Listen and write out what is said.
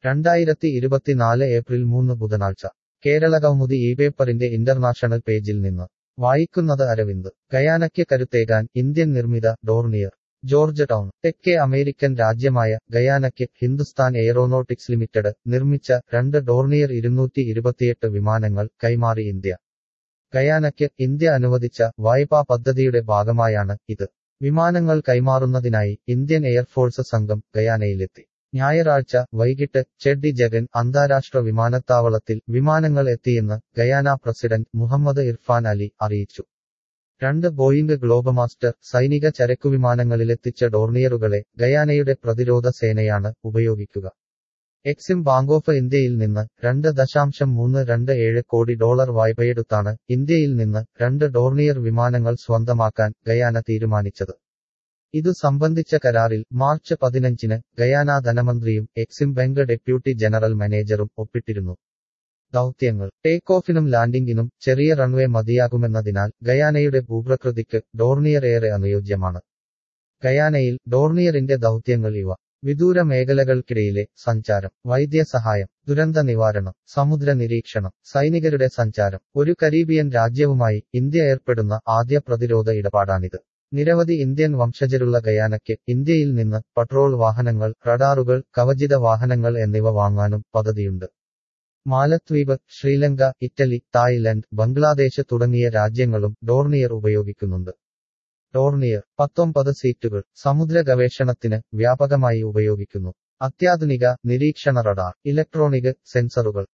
രണ്ടായിരത്തി ഇരുപത്തിനാല് ഏപ്രിൽ മൂന്ന് ബുധനാഴ്ച കേരളകൗമുദി ഈ പേപ്പറിന്റെ ഇന്റർനാഷണൽ പേജിൽ നിന്ന് വായിക്കുന്നത് അരവിന്ദ് ഗയാനയ്ക്ക് കരുത്തേകാൻ ഇന്ത്യൻ നിർമ്മിത ഡോർണിയർ ജോർജ് ടൗൺ തെക്കേ അമേരിക്കൻ രാജ്യമായ ഗയാനയ്ക്ക് ഹിന്ദുസ്ഥാൻ എയറോനോട്ടിക്സ് ലിമിറ്റഡ് നിർമ്മിച്ച രണ്ട് ഡോർണിയർ ഇരുന്നൂറ്റി ഇരുപത്തിയെട്ട് വിമാനങ്ങൾ കൈമാറി ഇന്ത്യ ഗയാനയ്ക്ക് ഇന്ത്യ അനുവദിച്ച വായ്പാ പദ്ധതിയുടെ ഭാഗമായാണ് ഇത് വിമാനങ്ങൾ കൈമാറുന്നതിനായി ഇന്ത്യൻ എയർഫോഴ്സ് സംഘം ഗയാനയിലെത്തി ഞായറാഴ്ച വൈകിട്ട് ചെഡ്ഡി ജഗൻ അന്താരാഷ്ട്ര വിമാനത്താവളത്തിൽ വിമാനങ്ങൾ എത്തിയെന്ന് ഗയാന പ്രസിഡന്റ് മുഹമ്മദ് ഇർഫാൻ അലി അറിയിച്ചു രണ്ട് ബോയിംഗ് ഗ്ലോബമാസ്റ്റർ സൈനിക ചരക്കുവിമാനങ്ങളിലെത്തിച്ച ഡോർണിയറുകളെ ഗയാനയുടെ പ്രതിരോധ സേനയാണ് ഉപയോഗിക്കുക എക്സിം ബാങ്ക് ഓഫ് ഇന്ത്യയിൽ നിന്ന് രണ്ട് ദശാംശം മൂന്ന് രണ്ട് ഏഴ് കോടി ഡോളർ വായ്പയെടുത്താണ് ഇന്ത്യയിൽ നിന്ന് രണ്ട് ഡോർണിയർ വിമാനങ്ങൾ സ്വന്തമാക്കാൻ ഗയാന തീരുമാനിച്ചത് ഇതു സംബന്ധിച്ച കരാറിൽ മാർച്ച് പതിനഞ്ചിന് ഗയാന ധനമന്ത്രിയും എക്സിം ബാങ്ക് ഡെപ്യൂട്ടി ജനറൽ മാനേജറും ഒപ്പിട്ടിരുന്നു ദൗത്യങ്ങൾ ടേക്ക് ഓഫിനും ലാൻഡിംഗിനും ചെറിയ റൺവേ മതിയാകുമെന്നതിനാൽ ഗയാനയുടെ ഭൂപ്രകൃതിക്ക് ഡോർണിയർ ഏറെ അനുയോജ്യമാണ് ഗയാനയിൽ ഡോർണിയറിന്റെ ദൗത്യങ്ങൾ ഇവ വിദൂര മേഖലകൾക്കിടയിലെ സഞ്ചാരം വൈദ്യസഹായം ദുരന്ത നിവാരണം സമുദ്ര നിരീക്ഷണം സൈനികരുടെ സഞ്ചാരം ഒരു കരീബിയൻ രാജ്യവുമായി ഇന്ത്യ ഏർപ്പെടുന്ന ആദ്യ പ്രതിരോധ ഇടപാടാണിത് നിരവധി ഇന്ത്യൻ വംശജരുള്ള ഗയാനയ്ക്ക് ഇന്ത്യയിൽ നിന്ന് പട്രോൾ വാഹനങ്ങൾ റഡാറുകൾ കവചിത വാഹനങ്ങൾ എന്നിവ വാങ്ങാനും പദ്ധതിയുണ്ട് മാലദ്വീപ് ശ്രീലങ്ക ഇറ്റലി തായ്ലൻഡ് ബംഗ്ലാദേശ് തുടങ്ങിയ രാജ്യങ്ങളും ഡോർണിയർ ഉപയോഗിക്കുന്നുണ്ട് ഡോർണിയർ പത്തൊമ്പത് സീറ്റുകൾ സമുദ്ര ഗവേഷണത്തിന് വ്യാപകമായി ഉപയോഗിക്കുന്നു അത്യാധുനിക നിരീക്ഷണ റഡാർ ഇലക്ട്രോണിക് സെൻസറുകൾ